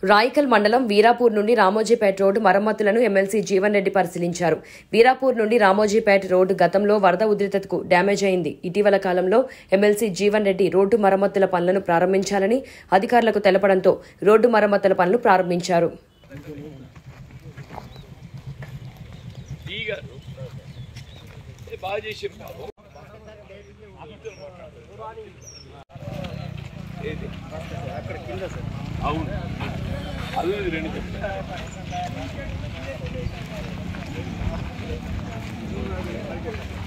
రాయికల్ మండలం వీరాపూర్ నుండి రామోజీపేట రోడ్డు మరమ్మతులను ఎమ్మెల్సీ జీవన్ రెడ్డి పరిశీలించారు వీరాపూర్ నుండి రామోజీపేట రోడ్డు గతంలో వరద ఉధృతకు డ్యామేజ్ అయింది ఇటీవల కాలంలో ఎమ్మెల్సీ జీవన్ రెడ్డి రోడ్డు మరమ్మతుల పనులను ప్రారంభించాలని అధికారులకు తెలపడంతో రోడ్డు మరమ్మతుల పనులు ప్రారంభించారు తీగ ఏ బాగా చేసాం బాబు ఏది అవును అది ఇది రెండు చెప్తా